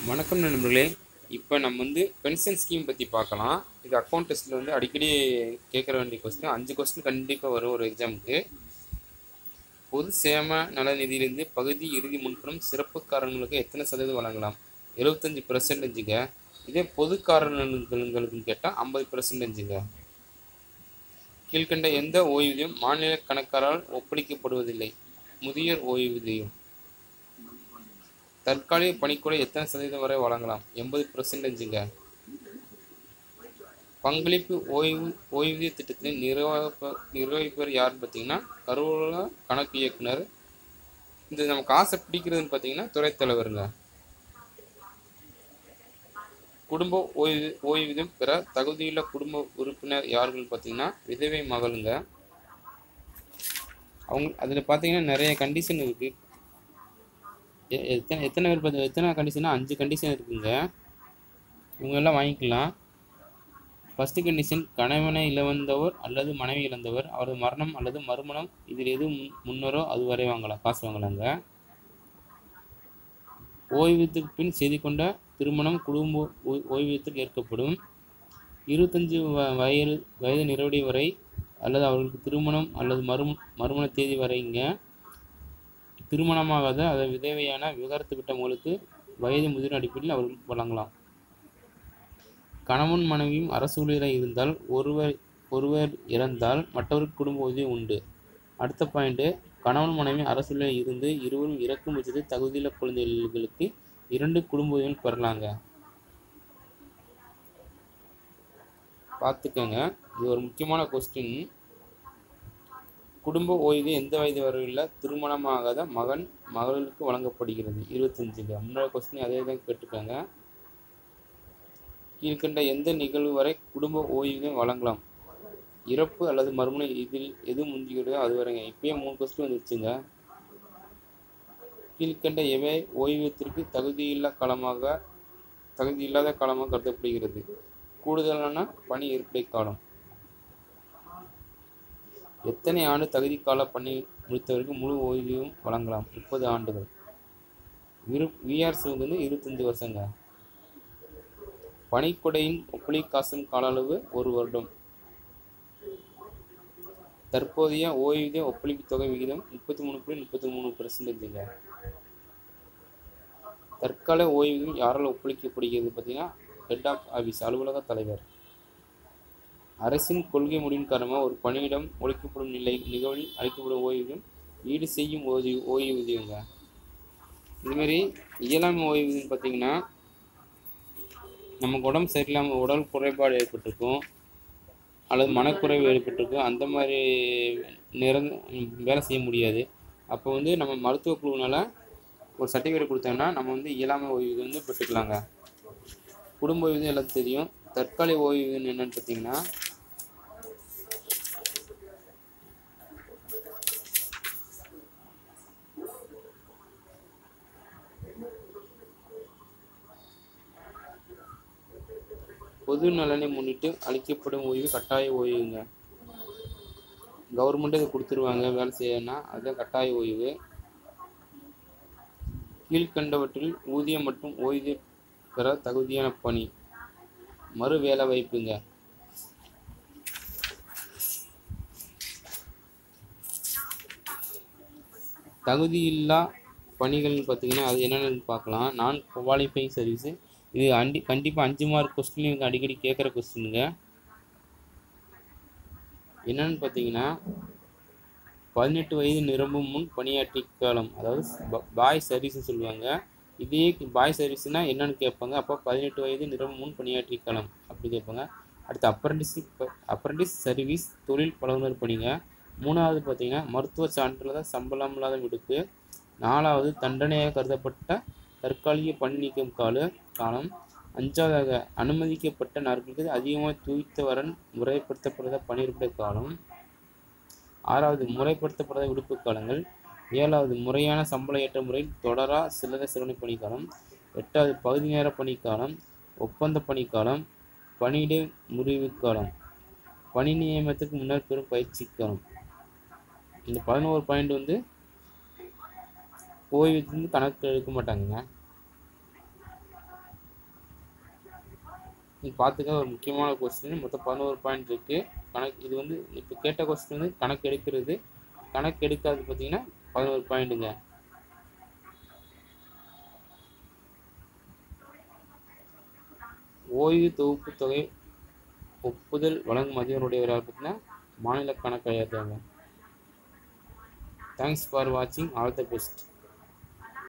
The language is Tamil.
வணக்கம் நண்பர்களே இப்போ நம்ம வந்து பென்ஷன் ஸ்கீம் பற்றி பார்க்கலாம் இது அக்கௌண்ட் டெஸ்ட்டில் வந்து அடிக்கடி கேட்குற வேண்டிய கொஸ்டின் அஞ்சு கொஸ்டின் கண்டிப்பாக வரும் ஒரு எக்ஸாமுக்கு பொது சேம நல நிதியிலிருந்து பகுதி இறுதி முன்பணம் சிறப்பு காரணங்களுக்கு எத்தனை சதவீதம் வழங்கலாம் எழுபத்தஞ்சி பர்சன்டேஜுங்க இதே பொது காரணங்களுக்கு கேட்டால் ஐம்பது பர்சன்டேஜுங்க கீழ்கண்ட எந்த ஓய்வூதியம் மாநில கணக்காரால் ஒப்படைக்கப்படுவதில்லை முதியோர் ஓய்வூதியம் தற்காலிக பணிக்கூட எத்தனை சதவீதம் வரை வழங்கலாம் எண்பது பர்சன்டேஜுங்க பங்களிப்பு ஓய்வு ஓய்வூதிய திட்டத்தின் நிர்வாக நிர்வகிப்பவர் யாருன்னு பார்த்தீங்கன்னா கருவூல கணக்கு இயக்குனர் இந்த நம்ம காசை பிடிக்கிறதுன்னு பார்த்தீங்கன்னா துறைத் தலைவருங்க குடும்ப ஓய்வு ஓய்வூதியம் பெற தகுதியுள்ள குடும்ப உறுப்பினர் யாருன்னு பார்த்தீங்கன்னா விதவை மகளுங்க அவங்க அதில் பார்த்தீங்கன்னா நிறைய கண்டிஷன் இருக்குது எ- எத்தனை எத்தனை பேர் பார்த்து எத்தனை கண்டிஷனா அஞ்சு கண்டிஷன் இருக்குங்க இவங்க எல்லாம் வாங்கிக்கலாம் ஃபஸ்ட்டு கண்டிஷன் கணவனை இழந்தவர் அல்லது மனைவி இழந்தவர் அவரது மரணம் அல்லது மறுமணம் இதில் எது முன் முன்னரோ அது வரை வாங்கலாம் காசு வாங்கலாங்க ஓய்வூதியத்துக்கு பின் செய்து கொண்ட திருமணம் குடும்ப ஓய்- ஓய்வூதியத்தில் ஏற்கப்படும் இருபத்தஞ்சு வ- வயது வயது நிறைவடை வரை அல்லது அவர்களுக்கு திருமணம் அல்லது மறும மறுமண தேதி வரைங்க திருமணமாகாத அதை விதவையான விவாகரத்து விட்டவங்களுக்கு வயது முதிர் அடிப்படையில் அவர்களுக்கு வழங்கலாம் கணவன் மனைவியும் அரசு ஊழியராக இருந்தால் ஒருவர் ஒருவர் இறந்தால் மற்றவருக்கு குடும்ப உதவி உண்டு அடுத்த பாயிண்ட்டு கணவன் மனைவி அரசு ஊழியர் இருந்து இருவரும் இறக்கும் பட்சத்தில் தகுதியுள்ள குழந்தைகளுக்கு இரண்டு குடும்ப உதவிகள் பெறலாங்க பார்த்துக்கோங்க இது ஒரு முக்கியமான கொஸ்டின் குடும்ப ஓய்வு எந்த வயது வரையில் திருமணமாகாத மகன் மகளுக்கு வழங்கப்படுகிறது இருபத்தஞ்சுங்க முன்னாடி கொஸ்டின் அதே தான் கேட்டுக்கோங்க கீழ்கண்ட எந்த நிகழ்வு வரை குடும்ப ஓய்வூதியம் வழங்கலாம் இறப்பு அல்லது மறுமணம் இதில் எது முந்திக்கிறதோ அது வரைங்க இப்பயே மூணு கொஸ்டின் வந்துருச்சுங்க கீழ்கண்ட எவை ஓய்வூதியத்திற்கு தகுதியில்லா காலமாக தகுதியில்லாத காலமாக கருதப்படுகிறது கூடுதலான பணி ஏற்படை காலம் எத்தனை ஆண்டு தகுதி கால பணி முடித்தவருக்கு முழு ஓய்வூதியம் வழங்கலாம் முப்பது ஆண்டுகள் இரு விஆர்சி வந்து இருபத்தஞ்சு வருஷங்க பணிக்கொடையின் ஒப்பளி காசும் கால அளவு ஒரு வருடம் தற்போதைய ஓய்வூதிய ஒப்பளிப்பு தொகை விகிதம் முப்பத்தி மூணு புள்ளி முப்பத்தி மூணு பெர்சன்டேஜுங்க தற்கால ஓய்வூதியம் யாரால் ஒப்பளிக்கப்படுகிறது பார்த்தீங்கன்னா ஹெட் ஆஃப் ஆஃபீஸ் அலுவலக தலைவர் அரசின் கொள்கை முடிவின் காரணமாக ஒரு பணியிடம் ஒழிக்கப்படும் நிலை நிகழ்வில் அளிக்கப்படும் ஓய்வூதியம் ஈடு செய்யும் ஓய்வு ஓய்வூதியங்க இதுமாரி இயலாமை ஓய்வூதியம் பார்த்தீங்கன்னா நமக்கு உடம்பு சரியில்லாமல் உடல் குறைபாடு ஏற்பட்டிருக்கும் அல்லது மனக்குறைவு ஏற்பட்டிருக்கும் அந்த மாதிரி நிறந் வேலை செய்ய முடியாது அப்போ வந்து நம்ம மருத்துவ குழுவினால ஒரு சர்டிஃபிகேட் கொடுத்தோம்னா நம்ம வந்து இயலாமை ஓய்வூதியம் வந்து பெற்றுக்கலாங்க குடும்ப ஓய்வூதியம் எல்லாத்துக்கும் தெரியும் தற்காலிக ஓய்வூதியம் என்னன்னு பார்த்தீங்கன்னா பொது நலனை முன்னிட்டு அளிக்கப்படும் ஓய்வு கட்டாய ஓய்வுங்க கவர்மெண்ட்டே இதை கொடுத்துருவாங்க வேலை செய்யணும்னா அதுதான் கட்டாய ஓய்வு கீழ்கண்டவற்றில் ஊதியம் மற்றும் ஓய்வூதியம் பெற தகுதியான பணி மறு வேலை வாய்ப்புங்க தகுதியில்லா பணிகள்னு பார்த்தீங்கன்னா அது என்னென்னு பார்க்கலாம் நான் குவாலிஃபைங் சர்வீஸு இது அண்டி கண்டிப்பாக அஞ்சு மார்க் கொஸ்டின் இவங்க அடிக்கடி கேட்குற கொஸ்டினுங்க என்னன்னு பார்த்தீங்கன்னா பதினெட்டு வயது நிரம்பும் முன் பணியாற்றி காலம் அதாவது பாய் சர்வீஸ்னு சொல்லுவாங்க இதே பாய் சர்வீஸ்னால் என்னன்னு கேட்பாங்க அப்போ பதினெட்டு வயது நிரம்பும் முன் பணியாற்றி காலம் அப்படி கேட்பாங்க அடுத்து அப்ரண்டிஸ் அப்ரண்டிஸ் சர்வீஸ் தொழில் பழகுனர் பணிங்க மூணாவது பார்த்தீங்கன்னா மருத்துவ சான்றிதழ் சம்பளம் இல்லாத விடுப்பு நாலாவது தண்டனையாக கருதப்பட்ட தற்காலிக பணி நீக்கம் கால காலம் அஞ்சாவதாக அனுமதிக்கப்பட்ட நாட்களுக்கு அதிகமாக தூய்த்த வரன் முறைப்படுத்தப்படாத பணியிட காலம் ஆறாவது முறைப்படுத்தப்படாத விடுப்பு காலங்கள் ஏழாவது முறையான சம்பள ஏற்ற முறையில் தொடரா சில்லறை சிறுவனை பணிக்காலம் எட்டாவது பகுதி நேர பணிக்காலம் ஒப்பந்த பணிக்காலம் பணியிட முறிவு காலம் பணி நியமனத்துக்கு முன்னர் பெறும் பயிற்சி காலம் இந்த பதினோரு பாயிண்ட் வந்து ஓய்வுக்கு கணக்கு எடுக்க மாட்டாங்கங்க நீங்கள் பார்த்துக்க ஒரு முக்கியமான கொஸ்டின் மொத்தம் பதினோரு பாயிண்ட் இருக்குது கணக்கு இது வந்து இப்போ கேட்ட கொஸ்டின் வந்து கணக்கு எடுக்கிறது கணக்கு எடுக்காது பார்த்தீங்கன்னா பதினோரு பாயிண்ட்டுங்க ஓய்வு தொகுப்பு தொகை ஒப்புதல் வழங்கும் அதிகாரியுடையவராக பார்த்தீங்கன்னா மாநில கணக்காக தேங்க்ஸ் ஃபார் வாட்சிங் ஆல் த பெஸ்ட்